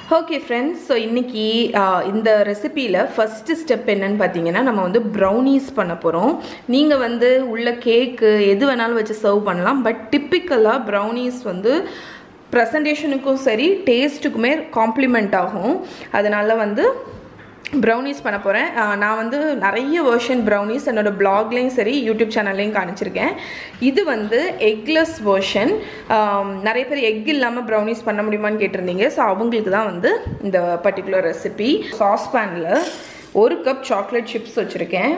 Okay friends so இன்னைக்கு ஆஹ், இந்த ரெசிபியில் first step என்னன்னு பார்த்தீங்கன்னா நம்ம வந்து ப்ரௌனீஸ் பண்ண போகிறோம் நீங்கள் வந்து உள்ள கேக்கு எது வேணாலும் வச்சு சர்வ் பண்ணலாம் பட் டிப்பிக்கலாக ப்ரௌனீஸ் வந்து ப்ரெசன்டேஷனுக்கும் சரி டேஸ்ட்டுக்குமே காம்ப்ளிமெண்ட் ஆகும் அதனால வந்து ப்ரௌனீஸ் பண்ண போகிறேன் நான் வந்து நிறைய வெர்ஷன் ப்ரௌனீஸ் என்னோட பிளாக்லேயும் சரி யூடியூப் சேனல்லையும் காமிச்சிருக்கேன் இது வந்து எக்லெஸ் வெர்ஷன் நிறைய பேர் எக் இல்லாமல் ப்ரௌனீஸ் பண்ண முடியுமான்னு கேட்டிருந்தீங்க ஸோ அவங்களுக்கு தான் வந்து இந்த பர்டிகுலர் ரெசிபி சாஸ் பேனில் ஒரு கப் சாக்லேட் சிப்ஸ் வச்சுருக்கேன்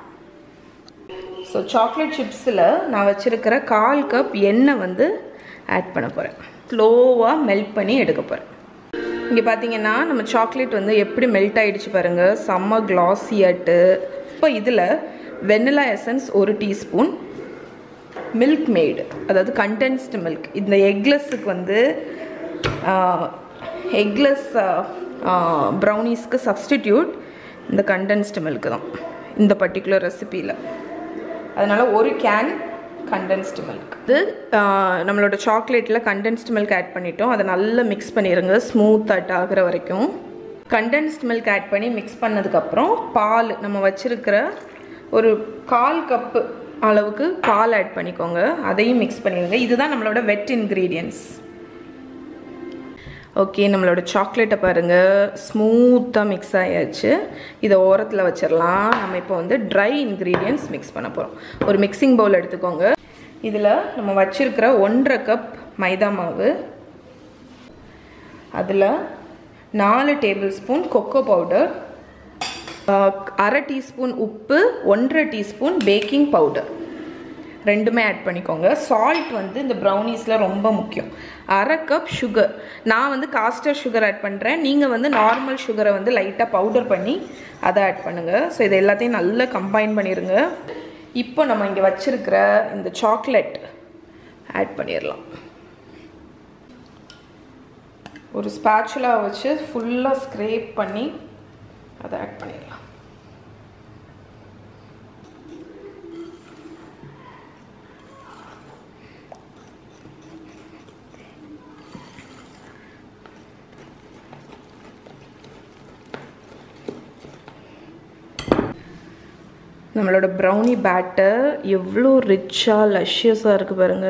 ஸோ சாக்லேட் சிப்ஸில் நான் வச்சுருக்கிற கால் கப் எண்ணெய் வந்து ஆட் பண்ண போகிறேன் ஸ்லோவாக மெல்ட் பண்ணி எடுக்க போகிறேன் இங்கே பார்த்தீங்கன்னா நம்ம சாக்லேட் வந்து எப்படி மெல்ட் ஆயிடுச்சு பாருங்கள் செம்ம கிளாஸியாட்டு இப்போ இதில் வெனிலா எசன்ஸ் ஒரு டீஸ்பூன் மில்க் மேடு அதாவது கண்டென்ஸ்டு மில்க் இந்த எக்லெஸ்ஸுக்கு வந்து எக்லெஸ் ப்ரௌனீஸ்க்கு சப்ஸ்டிடியூட் இந்த கண்டென்ஸ்டு மில்க் தான் இந்த பர்டிகுலர் ரெசிப்பியில் அதனால் ஒரு கேன் கண்டென்ஸ்டு மில்க் இது ஆஹ், நம்மளோட சாக்லேட்டில் கண்டென்ஸ்டு மில்க் ஆட் பண்ணிட்டோம் அதை நல்லா மிக்ஸ் பண்ணிடுங்க ஸ்மூத் அட் ஆகிற வரைக்கும் கண்டென்ஸ்டு மில்க் ஆட் பண்ணி மிக்ஸ் பண்ணதுக்கப்புறம் பால் நம்ம வச்சிருக்கிற ஒரு கால் கப்பு அளவுக்கு பால் ஆட் பண்ணிக்கோங்க அதையும் மிக்ஸ் பண்ணிடுங்க இதுதான் நம்மளோட வெட் இன்க்ரீடியன்ஸ் ஓகே நம்மளோட சாக்லேட்டை பாருங்கள் ஸ்மூத்தாக மிக்ஸ் ஆயாச்சு இதை ஓரத்தில் வச்சிடலாம் நம்ம இப்போ வந்து ட்ரை இன்க்ரீடியன்ட்ஸ் மிக்ஸ் பண்ண போகிறோம் ஒரு மிக்சிங் பவுல் எடுத்துக்கோங்க இதில் நம்ம வச்சிருக்கிற ஒன்றரை கப் மைதா மாவு அதில் நாலு டேபிள் ஸ்பூன் கொக்கோ பவுடர் அரை டீஸ்பூன் உப்பு ஒன்றரை டீஸ்பூன் பேக்கிங் பவுடர் ரெண்டுமே ஆட் பண்ணிக்கோங்க சால்ட் வந்து இந்த ப்ரௌனீஸில் ரொம்ப முக்கியம் அரை கப் சுகர் நான் வந்து காஸ்டர் சுகர் ஆட் பண்ணுறேன் நீங்கள் வந்து நார்மல் சுகரை வந்து லைட்டாக பவுடர் பண்ணி அதை ஆட் பண்ணுங்கள் ஸோ இது எல்லாத்தையும் நல்லா கம்பைன் பண்ணிடுங்க இப்போ நம்ம இங்கே வச்சிருக்கிற இந்த சாக்லேட் ஆட் பண்ணிடலாம் ஒரு ஸ்பேச்சுலா வச்சு ஃபுல்லாக ஸ்க்ரேப் பண்ணி அதை ஆட் பண்ணிடலாம் நம்மளோட ப்ரௌனி பேட்டர் எவ்வளோ ரிச்சாக லஷ்யஸாக இருக்குது பாருங்க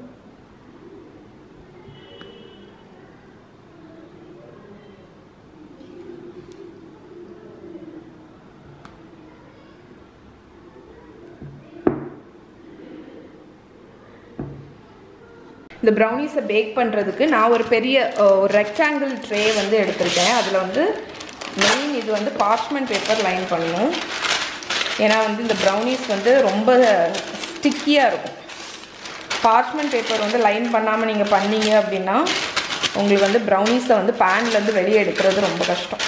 இந்த ப்ரௌனிஸை பேக் பண்ணுறதுக்கு நான் ஒரு பெரிய அஹ், ஒரு ரெக்டாங்கிள் ட்ரே வந்து எடுத்திருக்கேன் அதில் வந்து மெயின் இது வந்து பார்ச்மெண்ட் பேப்பர் லைன் பண்ணணும் ஏன்னா வந்து இந்த ப்ரௌனிஸ் வந்து ரொம்ப ஸ்டிக்கியாக இருக்கும் பார்ச்மெண்ட் பேப்பர் வந்து லைன் பண்ணாமல் நீங்கள் பண்ணீங்க அப்படின்னா உங்களுக்கு வந்து ப்ரௌனிஸை வந்து பேன்லேருந்து வெளியே எடுக்கிறது ரொம்ப கஷ்டம்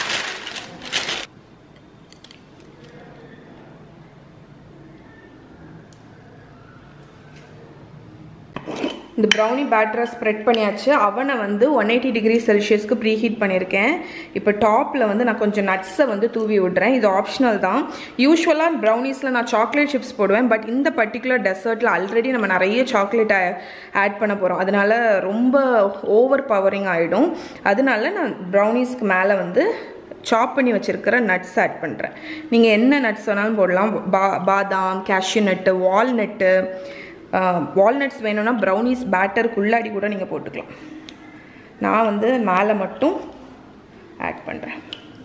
இந்த ப்ரௌனி பேட்டரை ஸ்ப்ரெட் பண்ணியாச்சு அவனை வந்து ஒன் எயிட்டி டிகிரி செல்சியஸ்க்கு ப்ரீ ஹீட் பண்ணியிருக்கேன் இப்போ டாப்பில் வந்து நான் கொஞ்சம் நட்ஸை வந்து தூவி விடுறேன் இது ஆப்ஷனல் தான் யூஸ்வலாக ப்ரௌனிஸில் நான் சாக்லேட் சிப்ஸ் போடுவேன் பட் இந்த பர்டிகுலர் டெசர்ட்டில் ஆல்ரெடி நம்ம நிறைய சாக்லேட் ஆட் பண்ண போகிறோம் அதனால ரொம்ப ஓவர் பவரிங் ஆகிடும் அதனால நான் ப்ரௌனிஸ்க்கு மேலே வந்து சாப் பண்ணி வச்சுருக்கிற நட்ஸ் ஆட் பண்ணுறேன் நீங்கள் என்ன நட்ஸ் வேணாலும் போடலாம் பா பாதாம் கேஷ்யூ நட்டு வால்நட்டு வால்நட்ஸ் வேணும்னா ப்ரௌனிஸ் பேட்டருக்குள்ளாடி கூட நீங்கள் போட்டுக்கலாம் நான் வந்து மேலே மட்டும் ஆட் பண்ணுறேன்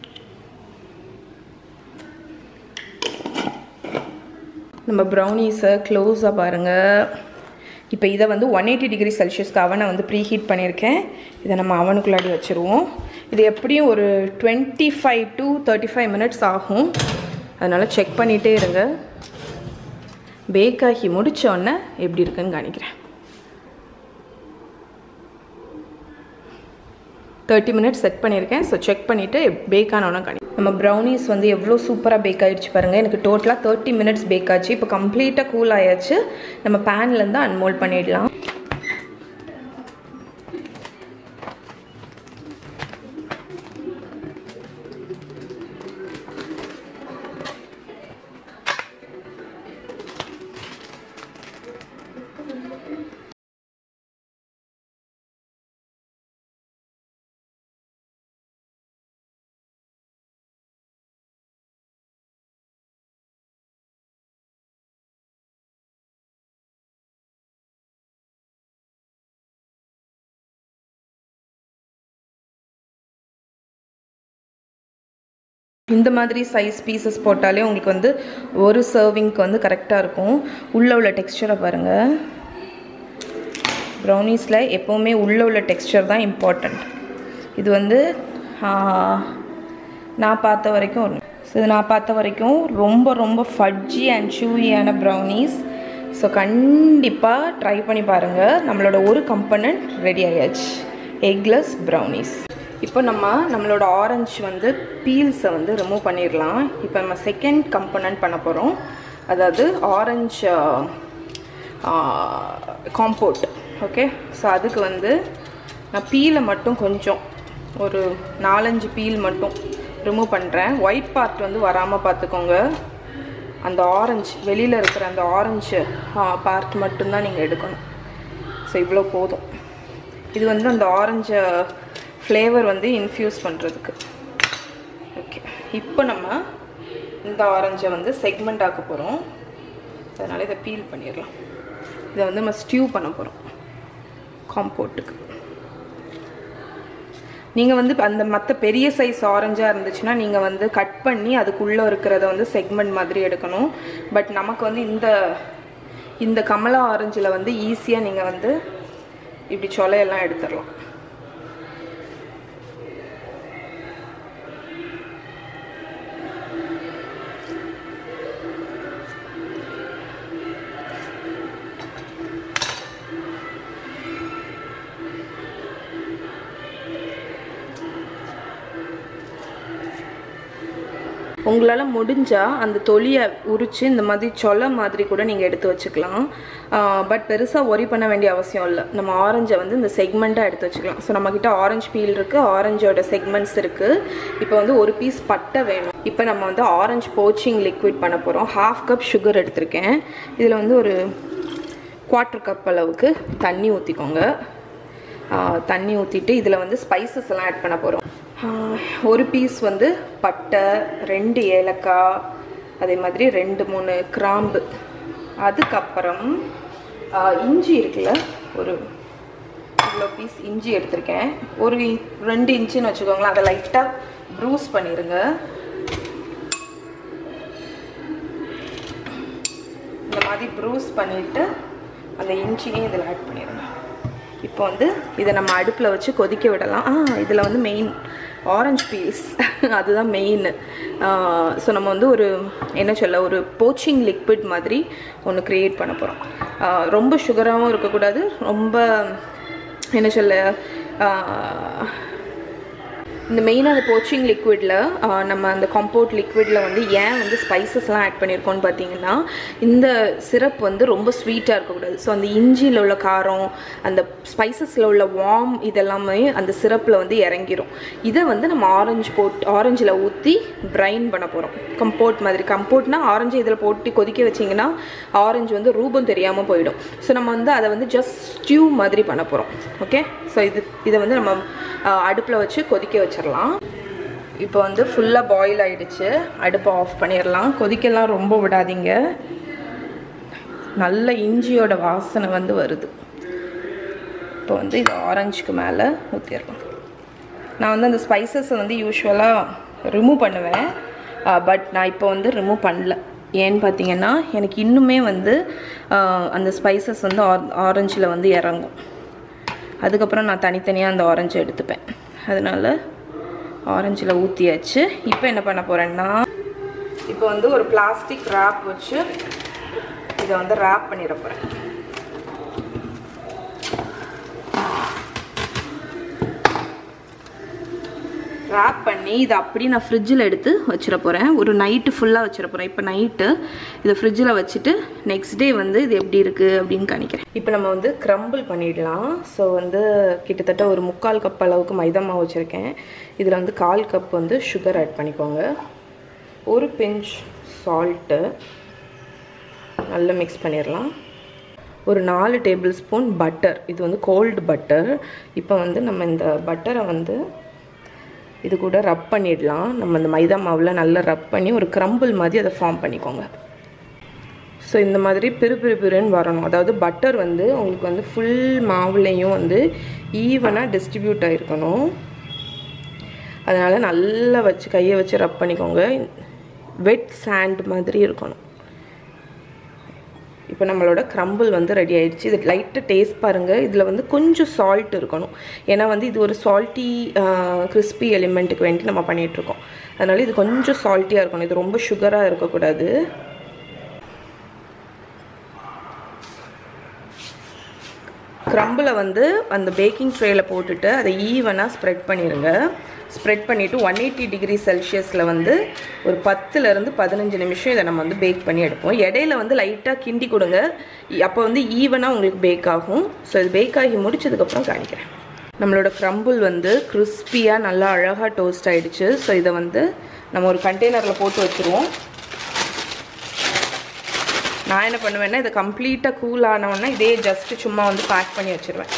நம்ம ப்ரௌனீஸை க்ளோஸாக பாருங்கள் இப்போ இதை வந்து ஒன் எயிட்டி டிகிரி செல்சியஸ்க்கு அவனை வந்து ப்ரீ ஹீட் பண்ணியிருக்கேன் இதை நம்ம அவனுக்குள்ளாடி வச்சுருவோம் இது எப்படியும் ஒரு twenty five to thirty five minutes ஆகும் அதனால் செக் பண்ணிகிட்டே இருங்க பேக் ஆகி முடிச்ச உடனே எப்படி இருக்குன்னு காணிக்கிறேன் தேர்ட்டி மினிட்ஸ் செட் பண்ணியிருக்கேன் ஸோ செக் பண்ணிவிட்டு பேக் ஆனவொன்னே காணி நம்ம ப்ரௌனிஸ் வந்து எவ்வளோ சூப்பராக பேக் ஆகிடுச்சு பாருங்கள் எனக்கு டோட்டலாக தேர்ட்டி மினிட்ஸ் பேக் ஆச்சு இப்போ கம்ப்ளீட்டாக கூல் ஆயாச்சு நம்ம பேன்லேருந்து அன்மோல்ட் பண்ணிடலாம் இந்த மாதிரி சைஸ் பீசஸ் போட்டாலே உங்களுக்கு வந்து ஒரு சர்விங்க்கு வந்து கரெக்டாக இருக்கும் உள்ளே உள்ள டெக்ஸ்சரை பாருங்கள் ப்ரௌனீஸில் எப்போவுமே உள்ளே உள்ள டெக்ஸ்சர் தான் இம்பார்ட்டண்ட் இது வந்து நான் பார்த்த வரைக்கும் ஒரு ஸோ இது நான் பார்த்த வரைக்கும் ரொம்ப ரொம்ப ஃபட்ஜி அண்ட் சூயியான ப்ரௌனீஸ் ஸோ கண்டிப்பாக ட்ரை பண்ணி பாருங்கள் நம்மளோட ஒரு கம்பனண்ட் ரெடி ஆயாச்சு எக்லெஸ் ப்ரௌனீஸ் இப்போ நம்ம நம்மளோட ஆரஞ்சு வந்து பீல்ஸை வந்து ரிமூவ் பண்ணிடலாம் இப்போ நம்ம செகண்ட் கம்பனண்ட் பண்ண போகிறோம் அதாவது ஆரஞ்சு காம்போட் ஓகே ஸோ அதுக்கு வந்து நான் பீலை மட்டும் கொஞ்சம் ஒரு நாலஞ்சு பீல் மட்டும் ரிமூவ் பண்ணுறேன் ஒயிட் பார்ட் வந்து வராமல் பார்த்துக்கோங்க அந்த ஆரஞ்சு வெளியில் இருக்கிற அந்த ஆரஞ்சு பார்ட் மட்டும்தான் நீங்கள் எடுக்கணும் ஸோ இவ்வளோ போதும் இது வந்து அந்த ஆரஞ்சு ஃப்ளேவர் வந்து இன்ஃப்யூஸ் பண்ணுறதுக்கு ஓகே இப்போ நம்ம இந்த ஆரஞ்சை வந்து செக்மெண்ட் ஆக்க போகிறோம் அதனால் இதை பீல் பண்ணிடலாம் இதை வந்து நம்ம ஸ்டியூ பண்ண போகிறோம் காம்போட்டுக்கு நீங்கள் வந்து அந்த மற்ற பெரிய சைஸ் ஆரஞ்சாக இருந்துச்சுன்னா நீங்கள் வந்து கட் பண்ணி அதுக்குள்ளே இருக்கிறத வந்து செக்மெண்ட் மாதிரி எடுக்கணும் பட் நமக்கு வந்து இந்த இந்த கமலா ஆரஞ்சில் வந்து ஈஸியாக நீங்கள் வந்து இப்படி சொலையெல்லாம் எடுத்துடலாம் உங்களால் முடிஞ்சால் அந்த தொலியை உரித்து இந்த மாதிரி சொலை மாதிரி கூட நீங்கள் எடுத்து வச்சுக்கலாம் பட் பெருசாக ஒரி பண்ண வேண்டிய அவசியம் இல்லை நம்ம ஆரஞ்சை வந்து இந்த செக்மெண்ட்டாக எடுத்து வச்சுக்கலாம் ஸோ நம்மக்கிட்ட ஆரஞ்சு பீல் இருக்குது ஆரஞ்சோட செக்மெண்ட்ஸ் இருக்குது இப்போ வந்து ஒரு பீஸ் பட்டை வேணும் இப்போ நம்ம வந்து ஆரஞ்சு போச்சிங் லிக்விட் பண்ண போகிறோம் ஹாஃப் கப் சுகர் எடுத்திருக்கேன் இதில் வந்து ஒரு குவார்ட்டர் கப் அளவுக்கு தண்ணி ஊற்றிக்கோங்க தண்ணி ஊற்றிட்டு இதில் வந்து ஸ்பைசஸ் எல்லாம் ஆட் பண்ண போகிறோம் ஒரு பீஸ் வந்து பட்டை ரெண்டு ஏலக்காய் அதே மாதிரி ரெண்டு மூணு கிராம்பு அதுக்கப்புறம் இஞ்சி இருக்குல்ல ஒரு இவ்வளோ பீஸ் இஞ்சி எடுத்திருக்கேன் ஒரு ரெண்டு இன்ச்சுன்னு வச்சுக்கோங்களேன் அதை லைட்டாக ப்ரூஸ் பண்ணிடுங்க இந்த மாதிரி ப்ரூஸ் பண்ணிவிட்டு அந்த இஞ்சியும் இதில் ஆட் பண்ணிடுங்க இப்போ வந்து இதை நம்ம அடுப்பில் வச்சு கொதிக்க விடலாம் ஆ இதில் வந்து மெயின் ஆரஞ்சு பீல்ஸ் அதுதான் மெயின் ஸோ நம்ம வந்து ஒரு என்ன சொல்ல ஒரு போச்சிங் லிக்விட் மாதிரி ஒன்று க்ரியேட் பண்ண போகிறோம் ரொம்ப சுகராகவும் இருக்கக்கூடாது ரொம்ப என்ன சொல்ல இந்த மெயினாக அந்த போச்சிங் லிக்விடில் நம்ம அந்த கம்போர்ட் லிக்விடில் வந்து ஏன் வந்து ஸ்பைசஸ்லாம் ஆட் பண்ணியிருக்கோம்னு பார்த்தீங்கன்னா இந்த சிரப் வந்து ரொம்ப ஸ்வீட்டாக இருக்கக்கூடாது ஸோ அந்த இஞ்சியில் உள்ள காரம் அந்த ஸ்பைசஸில் உள்ள வார்ம் இதெல்லாமே அந்த சிரப்பில் வந்து இறங்கிரும் இதை வந்து நம்ம ஆரஞ்சு போட்டு ஆரஞ்சில் ஊற்றி பிரைன் பண்ண போகிறோம் கம்போர்ட் மாதிரி கம்போர்ட்னா ஆரஞ்சு இதில் போட்டு கொதிக்க வச்சிங்கன்னா ஆரஞ்சு வந்து ரூபம் தெரியாமல் போயிடும் ஸோ நம்ம வந்து அதை வந்து ஜஸ்ட் ஸ்டியூ மாதிரி பண்ண போகிறோம் ஓகே ஸோ இது இதை வந்து நம்ம அடுப்பில் வச்சு கொதிக்க வச்சிடலாம் இப்போ வந்து ஃபுல்லாக பாயில் ஆகிடுச்சு அடுப்பை ஆஃப் பண்ணிடலாம் கொதிக்கலாம் ரொம்ப விடாதீங்க நல்ல இஞ்சியோட வாசனை வந்து வருது இப்போ வந்து இது ஆரஞ்சுக்கு மேலே ஊற்றிடலாம் நான் வந்து அந்த ஸ்பைசஸை வந்து யூஸ்வலாக ரிமூவ் பண்ணுவேன் பட் நான் இப்போ வந்து ரிமூவ் பண்ணல ஏன்னு பார்த்தீங்கன்னா எனக்கு இன்னுமே வந்து அந்த ஸ்பைசஸ் வந்து ஆரஞ்சில் வந்து இறங்கும் அதுக்கப்புறம் நான் தனித்தனியாக அந்த ஆரஞ்சு எடுத்துப்பேன் அதனால் ஆரஞ்சில் ஊற்றியாச்சு இப்போ என்ன பண்ண போகிறேன்னா இப்போ வந்து ஒரு பிளாஸ்டிக் ரேப் வச்சு இதை வந்து ரேப் பண்ணிட போகிறேன் ரேப் பண்ணி இதை அப்படி நான் ஃப்ரிட்ஜில் எடுத்து வச்சிட போகிறேன் ஒரு நைட்டு ஃபுல்லாக வச்சிட போகிறேன் இப்போ நைட்டு இதை ஃப்ரிட்ஜில் வச்சுட்டு நெக்ஸ்ட் டே வந்து இது எப்படி இருக்குது அப்படின்னு காணிக்கிறேன் இப்போ நம்ம வந்து க்ரம்பிள் பண்ணிடலாம் ஸோ வந்து கிட்டத்தட்ட ஒரு முக்கால் கப் அளவுக்கு மைதா மாவு வச்சுருக்கேன் இதில் வந்து கால் கப் வந்து சுகர் ஆட் பண்ணிக்கோங்க ஒரு பிஞ்ச் சால்ட்டு நல்லா மிக்ஸ் பண்ணிடலாம் ஒரு நாலு டேபிள் ஸ்பூன் பட்டர் இது வந்து கோல்டு பட்டர் இப்போ வந்து நம்ம இந்த பட்டரை வந்து இது கூட ரப் பண்ணிடலாம் நம்ம இந்த மைதா மாவில் நல்லா ரப் பண்ணி ஒரு க்ரம்பிள் மாதிரி அதை ஃபார்ம் பண்ணிக்கோங்க ஸோ இந்த மாதிரி பிறு பிறு பிறுன்னு வரணும் அதாவது பட்டர் வந்து உங்களுக்கு வந்து ஃபுல் மாவுலேயும் வந்து ஈவனாக டிஸ்ட்ரிபியூட் ஆகிருக்கணும் அதனால் நல்லா வச்சு கையை வச்சு ரப் பண்ணிக்கோங்க வெட் சாண்ட் மாதிரி இருக்கணும் இப்போ நம்மளோட க்ரம்பிள் வந்து ரெடி ஆயிடுச்சு இது லைட்டாக டேஸ்ட் பாருங்கள் இதில் வந்து கொஞ்சம் சால்ட் இருக்கணும் ஏன்னா வந்து இது ஒரு சால்ட்டி கிறிஸ்பி எலிமெண்ட்டுக்கு வேண்டி நம்ம பண்ணிகிட்ருக்கோம் அதனால் இது கொஞ்சம் சால்ட்டியாக இருக்கணும் இது ரொம்ப சுகராக இருக்கக்கூடாது க்ரம்பில் வந்து அந்த பேக்கிங் ட்ரேயில் போட்டுட்டு அதை ஈவனாக ஸ்ப்ரெட் பண்ணிடுங்க ஸ்ப்ரெட் பண்ணிவிட்டு ஒன் எயிட்டி டிகிரி செல்சியஸில் வந்து ஒரு பத்துலேருந்து பதினஞ்சு நிமிஷம் இதை நம்ம வந்து பேக் பண்ணி எடுப்போம் இடையில வந்து லைட்டாக கிண்டி கொடுங்க அப்போ வந்து ஈவனாக உங்களுக்கு பேக் ஆகும் ஸோ இது பேக் ஆகி முடிச்சதுக்கப்புறம் காணிக்கிறேன் நம்மளோட க்ரம்பிள் வந்து கிறிஸ்பியாக நல்லா அழகாக டோஸ்ட் ஆகிடுச்சு ஸோ இதை வந்து நம்ம ஒரு கண்டெய்னரில் போட்டு வச்சுருவோம் நான் என்ன பண்ணுவேன்னா இதை கம்ப்ளீட்டாக கூல் ஆனவுடனே இதே ஜஸ்ட்டு சும்மா வந்து பேக் பண்ணி வச்சுருவேன்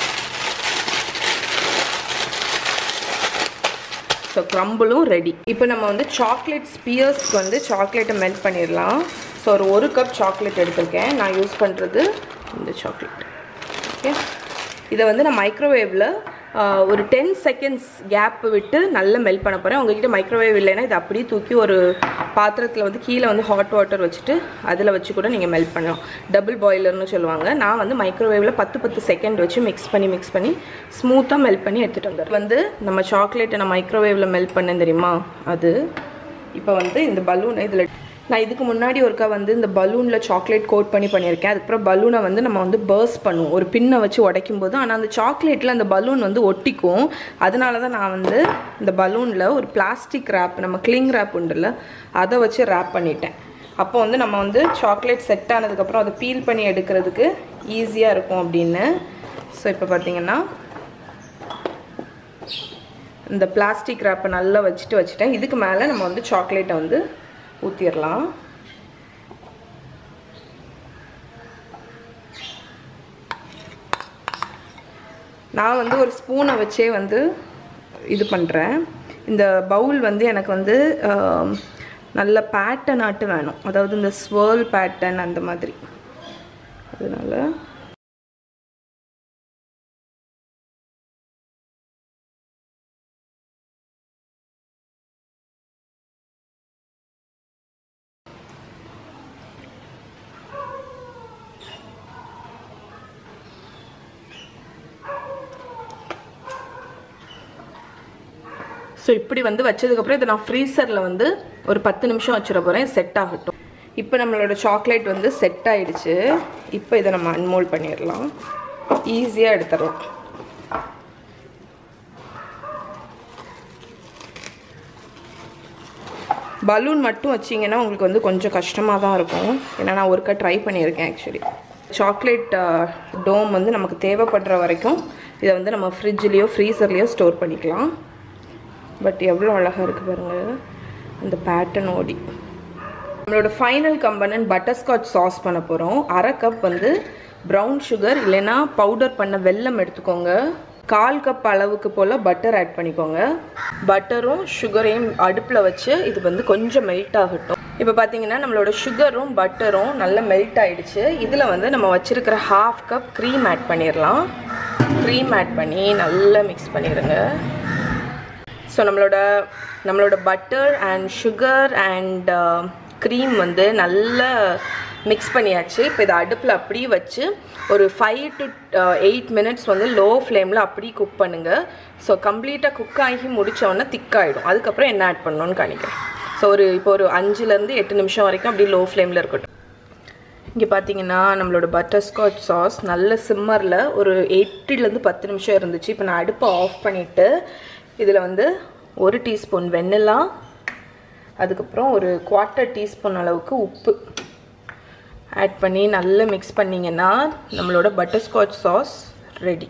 ஸோ க்ரம்பிளும் ரெடி இப்போ நம்ம வந்து சாக்லேட் ஸ்பியர்ஸ்க்கு வந்து சாக்லேட்டை மெல்ட் பண்ணிடலாம் ஸோ ஒரு ஒரு கப் சாக்லேட் எடுத்திருக்கேன் நான் யூஸ் பண்ணுறது இந்த சாக்லேட் ஓகே இதை வந்து நான் மைக்ரோவேவில் ஒரு டென் செகண்ட்ஸ் கேப் விட்டு நல்லா மெல்ட் பண்ண போகிறேன் உங்ககிட்ட மைக்ரோவேவ் இல்லைன்னா இதை அப்படியே தூக்கி ஒரு பாத்திரத்தில் வந்து கீழே வந்து ஹாட் வாட்டர் வச்சுட்டு அதில் வச்சு கூட நீங்கள் மெல்ட் பண்ணலாம் டபுள் பாய்லர்னு சொல்லுவாங்க நான் வந்து மைக்ரோவேவில் பத்து பத்து செகண்ட் வச்சு மிக்ஸ் பண்ணி மிக்ஸ் பண்ணி ஸ்மூத்தாக மெல்ட் பண்ணி எடுத்துகிட்டு வந்துடுறேன் வந்து நம்ம சாக்லேட்டை நான் மைக்ரோவேவில் மெல்ட் பண்ணேன் தெரியுமா அது இப்போ வந்து இந்த பலூனை இதில் நான் இதுக்கு முன்னாடி ஒருக்கா வந்து இந்த பலூனில் சாக்லேட் கோட் பண்ணி பண்ணியிருக்கேன் அதுக்கப்புறம் பலூனை வந்து நம்ம வந்து பர்ஸ் பண்ணுவோம் ஒரு பின்னை வச்சு உடைக்கும் போது ஆனால் அந்த சாக்லேட்டில் அந்த பலூன் வந்து ஒட்டிக்கும் அதனால தான் நான் வந்து இந்த பலூனில் ஒரு பிளாஸ்டிக் ரேப் நம்ம கிளிங் ரேப் உண்டுல்ல அதை வச்சு ரேப் பண்ணிட்டேன் அப்போ வந்து நம்ம வந்து சாக்லேட் செட் ஆனதுக்கப்புறம் அதை பீல் பண்ணி எடுக்கிறதுக்கு ஈஸியாக இருக்கும் அப்படின்னு ஸோ இப்போ பார்த்தீங்கன்னா இந்த பிளாஸ்டிக் ரேப்பை நல்லா வச்சுட்டு வச்சுட்டேன் இதுக்கு மேலே நம்ம வந்து சாக்லேட்டை வந்து ஊற்றிடலாம் நான் வந்து ஒரு ஸ்பூனை வச்சே வந்து இது பண்ணுறேன் இந்த பவுல் வந்து எனக்கு வந்து நல்ல பேட்டர்ன் ஆட்டு வேணும் அதாவது இந்த ஸ்வேர்ல் பேட்டர்ன் அந்த மாதிரி அதனால ஸோ இப்படி வந்து வச்சதுக்கப்புறம் இதை நான் ஃப்ரீசரில் வந்து ஒரு பத்து நிமிஷம் வச்சிட போகிறேன் செட் ஆகட்டும் இப்போ நம்மளோட சாக்லேட் வந்து செட் ஆயிடுச்சு இப்போ இதை நம்ம அன்மோல் பண்ணிடலாம் ஈஸியாக எடுத்துடலாம் பலூன் மட்டும் வச்சிங்கன்னா உங்களுக்கு வந்து கொஞ்சம் கஷ்டமாக தான் இருக்கும் ஏன்னா நான் ஒருக்கா ட்ரை பண்ணியிருக்கேன் ஆக்சுவலி சாக்லேட் டோம் வந்து நமக்கு தேவைப்படுற வரைக்கும் இதை வந்து நம்ம ஃப்ரிட்ஜ்லேயோ ஃப்ரீசர்லேயோ ஸ்டோர் பண்ணிக்கலாம் பட் எவ்வளோ அழகாக இருக்குது பாருங்கள் அந்த பேட்டர்ன் ஓடி நம்மளோட ஃபைனல் கம்பனன்ட் பட்டர்ஸ்காட்ச் சாஸ் பண்ண போகிறோம் அரை கப் வந்து ப்ரௌன் சுகர் இல்லைன்னா பவுடர் பண்ண வெல்லம் எடுத்துக்கோங்க கால் கப் அளவுக்கு போல் பட்டர் ஆட் பண்ணிக்கோங்க பட்டரும் சுகரையும் அடுப்பில் வச்சு இது வந்து கொஞ்சம் மெல்ட் ஆகட்டும் இப்போ பார்த்தீங்கன்னா நம்மளோட சுகரும் பட்டரும் நல்லா மெல்ட் ஆயிடுச்சு இதில் வந்து நம்ம வச்சுருக்கிற ஹாஃப் கப் க்ரீம் ஆட் பண்ணிடலாம் க்ரீம் ஆட் பண்ணி நல்லா மிக்ஸ் பண்ணிடுங்க ஸோ நம்மளோட நம்மளோட butter and sugar and cream வந்து நல்லா மிக்ஸ் பண்ணியாச்சு இப்போ இதை அடுப்பில் அப்படியே வச்சு ஒரு ஃபைவ் டு எயிட் மினிட்ஸ் வந்து லோ ஃப்ளேமில் அப்படியே குக் பண்ணுங்கள் ஸோ கம்ப்ளீட்டாக குக் ஆகி முடித்தோடனே திக்காயிடும் அதுக்கப்புறம் என்ன ஆட் பண்ணணும்னு காணிக்கிறேன் ஸோ ஒரு இப்போ ஒரு அஞ்சுலேருந்து எட்டு நிமிஷம் வரைக்கும் அப்படியே லோ ஃப்ளேமில் இருக்கட்டும் இங்கே பார்த்தீங்கன்னா நம்மளோட பட்டர்ஸ்காட்ச் சாஸ் நல்ல சிம்மரில் ஒரு எட்டுலேருந்து பத்து நிமிஷம் இருந்துச்சு இப்போ நான் அடுப்பை ஆஃப் பண்ணிவிட்டு இதில் வந்து ஒரு டீஸ்பூன் வெண்ணிலா அதுக்கப்புறம் ஒரு குவார்ட்டர் டீஸ்பூன் அளவுக்கு உப்பு ஆட் பண்ணி நல்லா மிக்ஸ் பண்ணிங்கன்னா நம்மளோட பட்டர்ஸ்காட்ச் சாஸ் ரெடி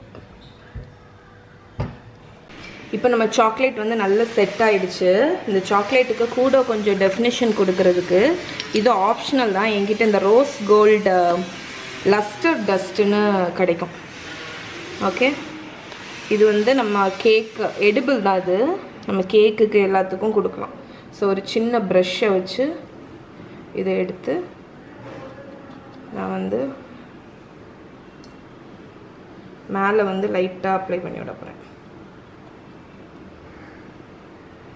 இப்போ நம்ம சாக்லேட் வந்து நல்லா செட் ஆயிடுச்சு இந்த சாக்லேட்டுக்கு கூட கொஞ்சம் டெஃபினேஷன் கொடுக்கறதுக்கு இது ஆப்ஷனல் தான் என்கிட்ட இந்த ரோஸ் கோல்டு லஸ்டர் டஸ்ட்டுன்னு கிடைக்கும் ஓகே இது வந்து நம்ம கேக் எடிபிள் தான் இது நம்ம கேக்குக்கு எல்லாத்துக்கும் கொடுக்கலாம் ஸோ ஒரு சின்ன ப்ரஷ்ஷை வச்சு இதை எடுத்து நான் வந்து மேலே வந்து லைட்டாக அப்ளை பண்ணி விட போகிறேன்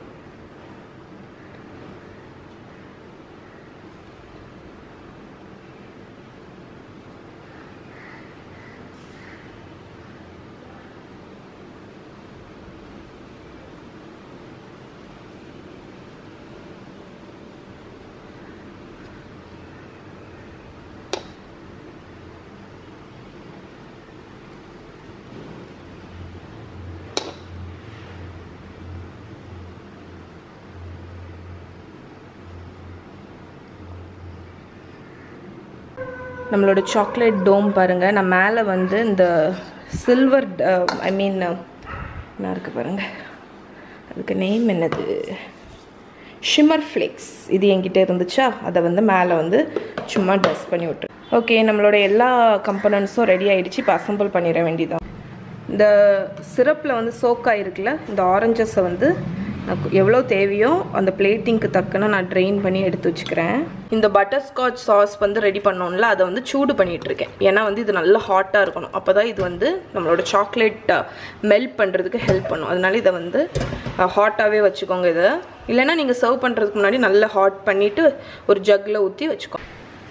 நம்மளோட சாக்லேட் டோம் பாருங்கள் நான் மேலே வந்து இந்த சில்வர் ஐ மீன் என்ன இருக்குது பாருங்கள் அதுக்கு நேம் என்னது ஷிம்மர் ஃப்ளேக்ஸ் இது என்கிட்ட இருந்துச்சா அதை வந்து மேலே வந்து சும்மா டஸ்ட் பண்ணி விட்டுரு ஓகே நம்மளோட எல்லா கம்பனண்ட்ஸும் ரெடி ஆகிடுச்சு இப்போ அசம்பிள் பண்ணிட வேண்டியதான் இந்த சிரப்பில் வந்து சோக் ஆகிருக்குல்ல இந்த ஆரஞ்சஸை வந்து எனக்கு எவ்வளோ தேவையோ அந்த பிளேட்டிங்க்கு தக்கன நான் ட்ரெயின் பண்ணி எடுத்து வச்சுக்கிறேன் இந்த பட்டர்ஸ்காட்ச் சாஸ் வந்து ரெடி பண்ணோம்ல அதை வந்து சூடு பண்ணிகிட்டு இருக்கேன் ஏன்னா வந்து இது நல்லா ஹாட்டாக இருக்கணும் அப்போ தான் இது வந்து நம்மளோட சாக்லேட் மெல்ட் பண்ணுறதுக்கு ஹெல்ப் பண்ணும் அதனால இதை வந்து ஹாட்டாகவே வச்சுக்கோங்க இதை இல்லைன்னா நீங்கள் சர்வ் பண்ணுறதுக்கு முன்னாடி நல்லா ஹாட் பண்ணிவிட்டு ஒரு ஜக்கில் ஊற்றி வச்சுக்கோங்க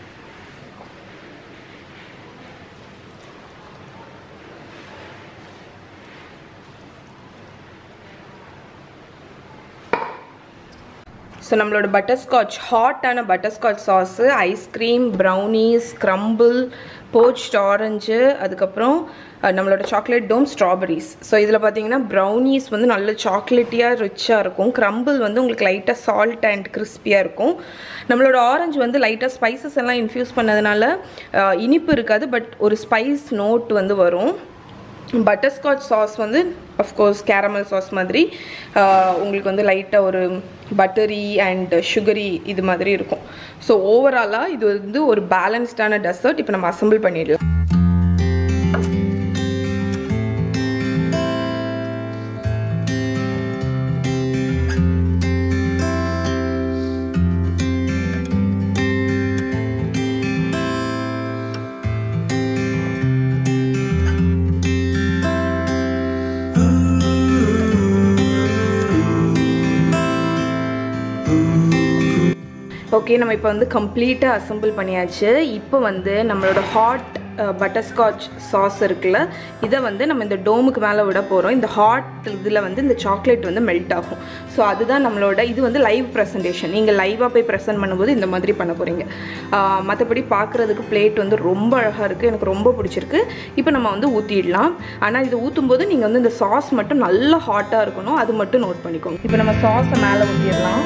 ஸோ நம்மளோட பட்டர்ஸ்காட்ச் ஹாட்டான butterscotch sauce ice cream brownies crumble poached orange அதுக்கப்புறம் அஹ், நம்மளோட சாக்லேட் டோம் ஸ்ட்ராபெரிஸ் ஸோ இதில் பார்த்தீங்கன்னா ப்ரௌனீஸ் வந்து நல்ல சாக்லேட்டியாக ரிச்சாக இருக்கும் க்ரம்பிள் வந்து உங்களுக்கு லைட்டாக சால்ட் அண்ட் கிறிஸ்பியாக இருக்கும் நம்மளோட ஆரஞ்சு வந்து லைட்டாக ஸ்பைசஸ் எல்லாம் இன்ஃப்யூஸ் பண்ணதுனால அஹ், இனிப்பு இருக்காது பட் ஒரு ஸ்பைஸ் நோட் வந்து வரும் பட்டர்ஸ்காட்ச் சாஸ் வந்து அஃப்கோர்ஸ் கேரமல் சாஸ் மாதிரி ஆஹ், உங்களுக்கு வந்து லைட்டாக ஒரு பட்டரி அண்ட் சுகரி இது மாதிரி இருக்கும் ஸோ ஓவராலாக இது வந்து ஒரு பேலன்ஸ்டான டெசர்ட் இப்போ நம்ம அசம்பிள் பண்ணிடலாம் ஓகே நம்ம இப்போ வந்து கம்ப்ளீட்டாக அசம்பிள் பண்ணியாச்சு இப்போ வந்து நம்மளோட ஹாட் பட்டர்ஸ்காட்ச் சாஸ் இருக்குல்ல இதை வந்து நம்ம இந்த டோமுக்கு மேலே விட போகிறோம் இந்த ஹாட் இதில் வந்து இந்த சாக்லேட் வந்து மெல்ட் ஆகும் ஸோ அதுதான் நம்மளோட இது வந்து லைவ் ப்ரெசன்டேஷன் நீங்கள் லைவாக போய் ப்ரெசென்ட் பண்ணும்போது இந்த மாதிரி பண்ண போகிறீங்க மற்றபடி பார்க்குறதுக்கு பிளேட் வந்து ரொம்ப அழகாக இருக்குது எனக்கு ரொம்ப பிடிச்சிருக்கு இப்போ நம்ம வந்து ஊற்றிடலாம் ஆனால் இது ஊற்றும் போது நீங்கள் வந்து இந்த சாஸ் மட்டும் நல்லா ஹாட்டாக இருக்கணும் அது மட்டும் நோட் பண்ணிக்கோங்க இப்போ நம்ம சாஸை மேலே ஊற்றிடலாம்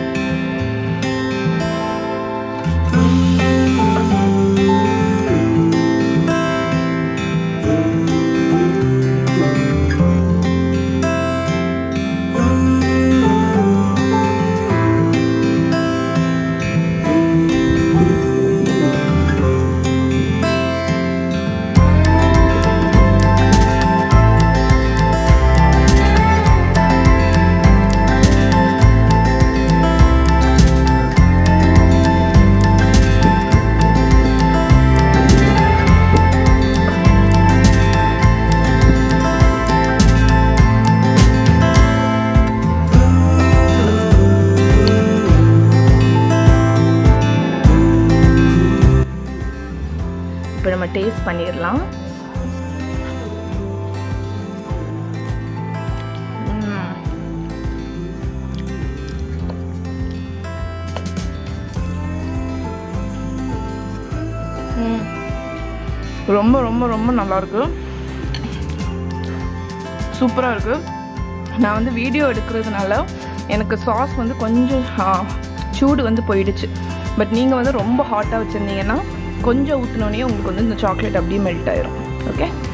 இப்போ நம்ம டேஸ்ட் பண்ணிடலாம் ம். ம். ரொம்ப ரொம்ப ரொம்ப நல்லா இருக்கு சூப்பராக இருக்கு நான் வந்து வீடியோ எடுக்கிறதுனால எனக்கு சாஸ் வந்து கொஞ்சம் ஆ, சூடு வந்து போயிடுச்சு பட் நீங்கள் வந்து ரொம்ப ஹாட்டாக வச்சுருந்தீங்கன்னா கொஞ்சம் ஊற்றினோடனே உங்களுக்கு வந்து இந்த சாக்லேட் அப்படியே மெல்ட் ஆயிரும் ஓகே